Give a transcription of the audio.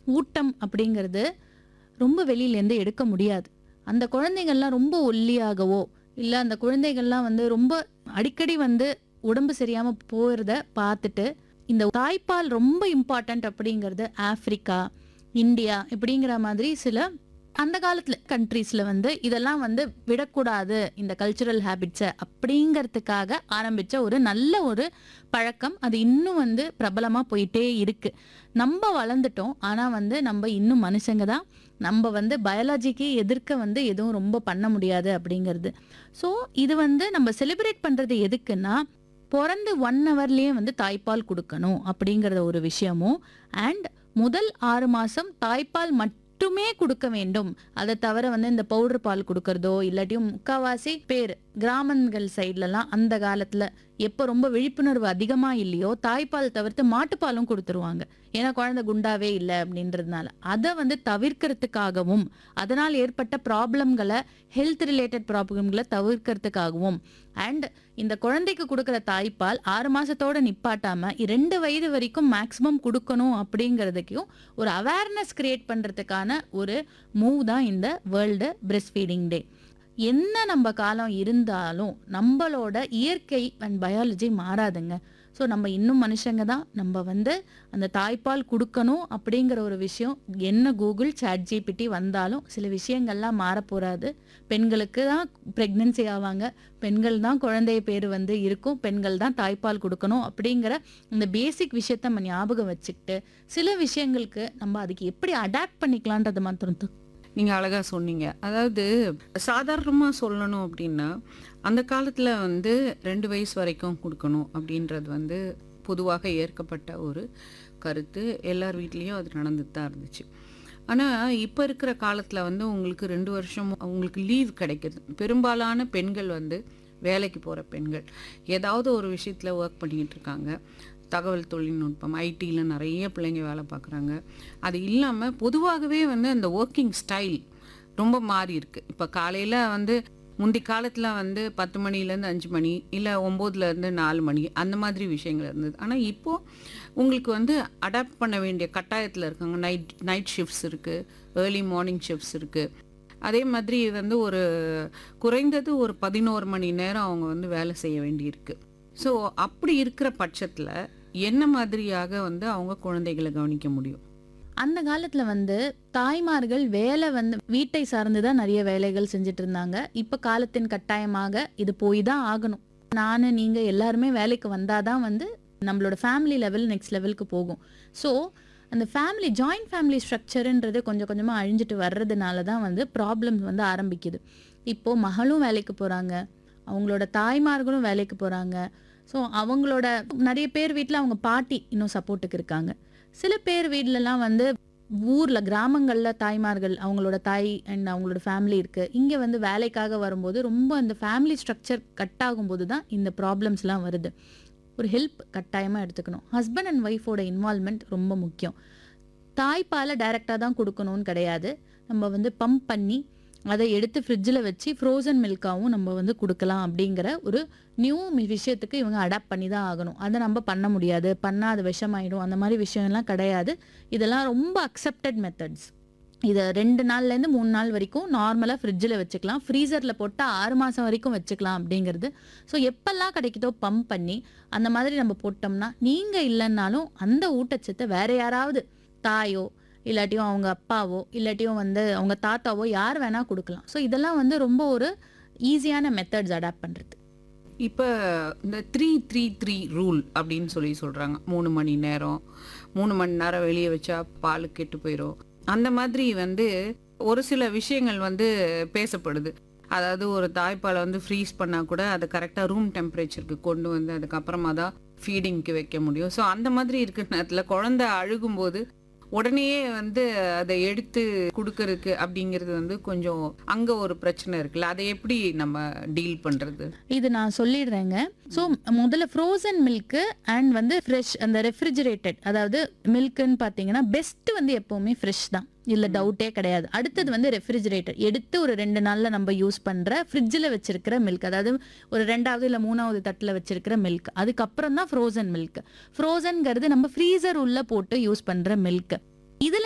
ஊட்டம் அப்படிங்கிறது ரொம்ப வெளியிலேருந்து எடுக்க முடியாது அந்த குழந்தைகள்லாம் ரொம்ப ஒல்லியாகவோ இல்லை அந்த குழந்தைகள்லாம் வந்து ரொம்ப அடிக்கடி வந்து உடம்பு சரியாமல் போகிறத பார்த்துட்டு இந்த தாய்ப்பால் ரொம்ப இம்பார்ட்டண்ட் அப்படிங்கிறது ஆப்பிரிக்கா இந்தியா இப்படிங்கிற மாதிரி சில அந்த காலத்தில் கண்ட்ரீஸில் வந்து இதெல்லாம் வந்து விடக்கூடாது இந்த கல்ச்சுரல் ஹேபிட்ஸை அப்படிங்கிறதுக்காக ஆரம்பித்த ஒரு நல்ல ஒரு பழக்கம் அது இன்னும் வந்து பிரபலமாக போயிட்டே இருக்கு நம்ம வளர்ந்துட்டோம் ஆனால் வந்து நம்ம இன்னும் மனுஷங்க தான் நம்ம வந்து பயாலஜிக்கு எதிர்க்க வந்து எதுவும் ரொம்ப பண்ண முடியாது அப்படிங்கிறது ஸோ இது வந்து நம்ம செலிப்ரேட் பண்ணுறது எதுக்குன்னா பிறந்து ஒன் ஹவர்லேயே வந்து தாய்ப்பால் கொடுக்கணும் அப்படிங்கிறத ஒரு விஷயமும் அண்ட் முதல் ஆறு மாதம் தாய்ப்பால் மட்டுமே கொடுக்க வேண்டும் அதை தவிர வந்து இந்த பவுடர் பால் கொடுக்கறதோ இல்லாட்டியும் முக்காவாசி பேர் கிராமங்கள் சைட்லலாம் அந்த காலத்தில் எப்போ ரொம்ப விழிப்புணர்வு அதிகமாக இல்லையோ தாய்ப்பால் தவிர்த்து மாட்டுப்பாலும் கொடுத்துருவாங்க ஏன்னா குழந்தை குண்டாவே இல்லை அப்படின்றதுனால அதை வந்து தவிர்க்கிறதுக்காகவும் அதனால் ஏற்பட்ட ப்ராப்ளம்களை ஹெல்த் ரிலேட்டட் ப்ராப்ளம்களை தவிர்க்கிறதுக்காகவும் அண்ட் இந்த குழந்தைக்கு கொடுக்குற தாய்ப்பால் ஆறு மாசத்தோட நிப்பாட்டாம ரெண்டு வயது வரைக்கும் மேக்ஸிமம் கொடுக்கணும் அப்படிங்கிறதுக்கும் ஒரு அவேர்னஸ் கிரியேட் பண்றதுக்கான ஒரு மூவ் தான் இந்த வேர்ல்டு பிரெஸ்ட் ஃபீடிங் டே என்ன நம்ம காலம் இருந்தாலும் நம்மளோட இயற்கை அண்ட் பயாலஜி மாறாதுங்க ஸோ நம்ம இன்னும் மனுஷங்க தான் நம்ம வந்து அந்த தாய்ப்பால் கொடுக்கணும் அப்படிங்கிற ஒரு விஷயம் என்ன கூகுள் சாட் ஜிபிடி வந்தாலும் சில விஷயங்கள்லாம் மாறப்போறாது பெண்களுக்கு தான் ப்ரெக்னென்சி ஆவாங்க பெண்கள் தான் குழந்தைய பேர் வந்து இருக்கும் பெண்கள் தான் தாய்ப்பால் கொடுக்கணும் அப்படிங்கிற இந்த பேசிக் விஷயத்த நம்ம ஞாபகம் வச்சுக்கிட்டு சில விஷயங்களுக்கு நம்ம அதுக்கு எப்படி அடாப்ட் பண்ணிக்கலான்றது மாத்திரம் தான் நீங்க அழகா சொன்னீங்க அதாவது சாதாரணமா சொல்லணும் அப்படின்னா அந்த காலத்துல வந்து ரெண்டு வயசு வரைக்கும் கொடுக்கணும் அப்படின்றது வந்து பொதுவாக ஏற்கப்பட்ட ஒரு கருத்து எல்லார் வீட்லேயும் அது நடந்துட்டு தான் இருந்துச்சு ஆனால் இப்போ இருக்கிற காலத்தில் வந்து உங்களுக்கு ரெண்டு வருஷம் உங்களுக்கு லீவ் கிடைக்குது பெரும்பாலான பெண்கள் வந்து வேலைக்கு போகிற பெண்கள் ஏதாவது ஒரு விஷயத்தில் ஒர்க் பண்ணிக்கிட்டு இருக்காங்க தகவல் தொழில்நுட்பம் ஐடியில் நிறைய பிள்ளைங்க வேலை பார்க்குறாங்க அது இல்லாமல் பொதுவாகவே வந்து அந்த ஒர்க்கிங் ஸ்டைல் ரொம்ப மாறி இருக்கு இப்போ காலையில் வந்து முந்தி காலத்தில் வந்து பத்து மணிலேருந்து அஞ்சு மணி இல்லை ஒம்போதுலேருந்து நாலு மணி அந்த மாதிரி விஷயங்கள் இருந்தது ஆனால் இப்போது உங்களுக்கு வந்து அடாப்ட் பண்ண வேண்டிய கட்டாயத்தில் இருக்காங்க நைட் நைட் ஷிஃப்ட்ஸ் இருக்குது ஏர்லி மார்னிங் ஷிஃப்ட்ஸ் இருக்குது அதே மாதிரி வந்து ஒரு குறைந்தது ஒரு பதினோரு மணி நேரம் அவங்க வந்து வேலை செய்ய வேண்டியிருக்கு ஸோ அப்படி இருக்கிற பட்சத்தில் என்ன மாதிரியாக வந்து அவங்க குழந்தைகளை கவனிக்க முடியும் அந்த காலத்துல வந்து தாய்மார்கள் வேலை வந்து வீட்டை சார்ந்து தான் நிறைய வேலைகள் செஞ்சுட்டு இருந்தாங்க இப்ப காலத்தின் கட்டாயமாக இது போய் தான் ஆகணும் நானு நீங்க எல்லாருமே வேலைக்கு வந்தாதான் வந்து நம்மளோட ஃபேமிலி லெவல் நெக்ஸ்ட் லெவலுக்கு போகும் ஸோ அந்த ஃபேமிலி ஜாயிண்ட் ஃபேமிலி ஸ்ட்ரக்சருன்றது கொஞ்சம் கொஞ்சமாக அழிஞ்சிட்டு வர்றதுனால தான் வந்து ப்ராப்ளம்ஸ் வந்து ஆரம்பிக்குது இப்போ மகளும் வேலைக்கு போகிறாங்க அவங்களோட தாய்மார்களும் வேலைக்கு போகிறாங்க ஸோ அவங்களோட நிறைய பேர் வீட்டில் அவங்க பாட்டி இன்னும் சப்போர்ட்டுக்கு இருக்காங்க சில பேர் வீட்லலாம் வந்து ஊரில் கிராமங்களில் தாய்மார்கள் அவங்களோட தாய் அண்ட் அவங்களோட ஃபேமிலி இருக்குது இங்கே வந்து வேலைக்காக வரும்போது ரொம்ப அந்த ஃபேமிலி ஸ்ட்ரக்சர் கட் ஆகும்போது தான் இந்த ப்ராப்ளம்ஸ்லாம் வருது ஒரு ஹெல்ப் கட்டாயமாக எடுத்துக்கணும் ஹஸ்பண்ட் அண்ட் ஒய்ஃபோட இன்வால்மெண்ட் ரொம்ப முக்கியம் தாய்ப்பாலை டைரெக்டாக தான் கொடுக்கணும்னு கிடையாது நம்ம வந்து பம்ப் பண்ணி அதை எடுத்து ஃப்ரிட்ஜில் வச்சு ஃப்ரோசன் மில்காவும் நம்ம வந்து கொடுக்கலாம் அப்படிங்கிற ஒரு நியூ விஷயத்துக்கு இவங்க அடாப்ட் பண்ணி தான் ஆகணும் அதை நம்ம பண்ண முடியாது பண்ணால் அது விஷமாயிடும் அந்த மாதிரி விஷயம்லாம் கிடையாது இதெல்லாம் ரொம்ப அக்செப்டட் மெத்தட்ஸ் இதை ரெண்டு நாள்லேருந்து மூணு நாள் வரைக்கும் நார்மலாக ஃப்ரிட்ஜில் வச்சுக்கலாம் ஃப்ரீசரில் போட்டால் ஆறு மாதம் வரைக்கும் வச்சுக்கலாம் அப்படிங்கிறது ஸோ எப்பெல்லாம் கிடைக்குதோ பம்ப் பண்ணி அந்த மாதிரி நம்ம போட்டோம்னா நீங்கள் இல்லைன்னாலும் அந்த ஊட்டச்சத்தை வேற யாராவது தாயோ இல்லாட்டியும் அவங்க அப்பாவோ இல்லாட்டியும் வந்து அவங்க தாத்தாவோ யார் வேணா கொடுக்கலாம் ஸோ இதெல்லாம் வந்து ரொம்ப ஒரு ஈஸியான மெத்தட்ஸ் அடாப்ட் பண்ணுறது இப்போ இந்த த்ரீ த்ரீ த்ரீ ரூல் அப்படின்னு சொல்லி சொல்கிறாங்க மூணு மணி நேரம் மூணு மணி நேரம் வெளியே வச்சா பால் கெட்டு போயிடும் அந்த மாதிரி வந்து ஒரு சில விஷயங்கள் வந்து பேசப்படுது அதாவது ஒரு தாய்ப்பாலை வந்து ஃப்ரீஸ் பண்ணால் கூட அதை கரெக்டாக ரூம் டெம்பரேச்சருக்கு கொண்டு வந்து அதுக்கப்புறமா தான் ஃபீடிங்க்கு வைக்க முடியும் ஸோ அந்த மாதிரி இருக்கிற நேரத்தில் குழந்தை அழுகும்போது உடனே வந்து அதை எடுத்து கொடுக்கறதுக்கு அப்படிங்கிறது வந்து கொஞ்சம் அங்கே ஒரு பிரச்சனை இருக்குல்ல அதை எப்படி நம்ம டீல் பண்ணுறது இது நான் சொல்லிடுறேங்க ஸோ முதல்ல ஃப்ரோசன் மில்க்கு அண்ட் வந்து ஃப்ரெஷ் அந்த ரெஃப்ரிஜரேட்டட் அதாவது மில்க்குன்னு பார்த்தீங்கன்னா பெஸ்ட் வந்து எப்போவுமே ஃப்ரெஷ் தான் இல்லை டவுட்டே கிடையாது அடுத்தது வந்து ரெஃப்ரிஜரேட்டர் எடுத்து ஒரு ரெண்டு நாளில் நம்ம யூஸ் பண்ணுற ஃப்ரிட்ஜில் வச்சிருக்கிற மில்க் அதாவது ஒரு ரெண்டாவது இல்லை மூணாவது தட்டில் வச்சிருக்கிற மில்க் அதுக்கப்புறம் தான் ஃப்ரோசன் மில்க் ஃப்ரோசன்ங்கிறது நம்ம ஃப்ரீசர் உள்ள போட்டு யூஸ் பண்ணுற மில்க் இதுல